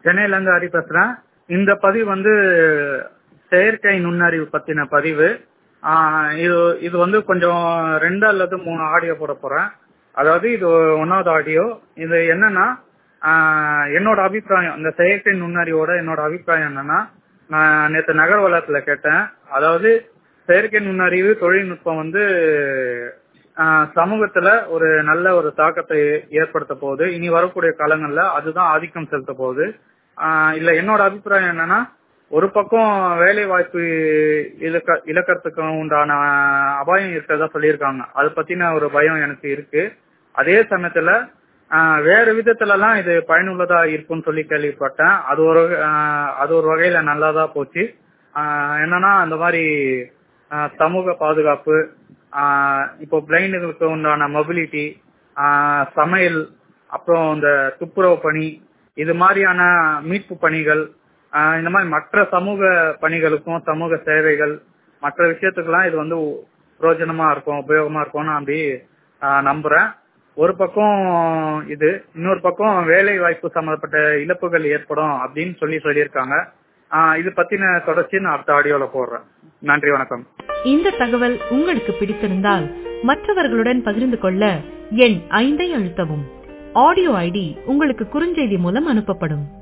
சென்னையில இருந்து ஹரி பேசுறேன் இந்த பதிவு வந்து செயற்கை நுண்ணறிவு பத்தின பதிவு ஆஹ் இது இது வந்து கொஞ்சம் ரெண்டு அல்லது மூணு ஆடியோ போட போறேன் அதாவது இது ஒன்னாவது ஆடியோ இது என்னன்னா ஆஹ் என்னோட அபிப்பிராயம் இந்த செயற்கை நுண்ணறிவோட என்னோட அபிப்பிராயம் என்னன்னா நான் நேற்று நகர் வளத்துல கேட்டேன் அதாவது செயற்கை நுண்ணறிவு தொழில்நுட்பம் வந்து ஆஹ் சமூகத்துல ஒரு நல்ல ஒரு தாக்கத்தை ஏற்படுத்த போகுது இனி வரக்கூடிய காலங்கள்ல அதுதான் ஆதிக்கம் செலுத்த போகுது ஆஹ் இல்ல என்னோட அபிப்பிராயம் என்னன்னா ஒரு பக்கம் வேலை வாய்ப்பு இழக்க இழக்கிறதுக்கு உண்டான அபாயம் இருக்கிறதா சொல்லியிருக்காங்க அது பத்தின ஒரு பயம் எனக்கு இருக்கு அதே சமயத்துல ஆஹ் வேற விதத்துல எல்லாம் இது பயனுள்ளதா இருக்கும்னு சொல்லி கேள்விப்பட்டேன் அது ஒரு ஆஹ் அது ஒரு வகையில நல்லதா போச்சு ஆஹ் என்னன்னா அந்த மாதிரி ஆஹ் சமூக பாதுகாப்பு ஆஹ் இப்போ பிளைண்டுகளுக்கு உண்டான மொபிலிட்டி சமையல் அப்புறம் இந்த துப்புரவு பணி இது மாதிரியான மீட்பு பணிகள் ஆஹ் இந்த மாதிரி மற்ற சமூக பணிகளுக்கும் சமூக சேவைகள் மற்ற விஷயத்துக்கெல்லாம் இது வந்து பிரயோஜனமா இருக்கும் உபயோகமா இருக்கும்னு நான் அப்படி ஆஹ் நம்புறேன் ஒரு பக்கம் இது இன்னொரு பக்கம் வேலை வாய்ப்பு சம்பந்தப்பட்ட இழப்புகள் ஏற்படும் அப்படின்னு சொல்லி சொல்லியிருக்காங்க ஆஹ் இது பத்தின தொடர்ச்சி நான் அடுத்த ஆடியோல போடுறேன் நன்றி வணக்கம் இந்த தகவல் உங்களுக்கு பிடித்திருந்தால் மற்றவர்களுடன் பகிர்ந்து கொள்ள எண் ஐந்தை அழுத்தவும் ஆடியோ ஐடி உங்களுக்கு குறுஞ்செய்தி மூலம் அனுப்பப்படும்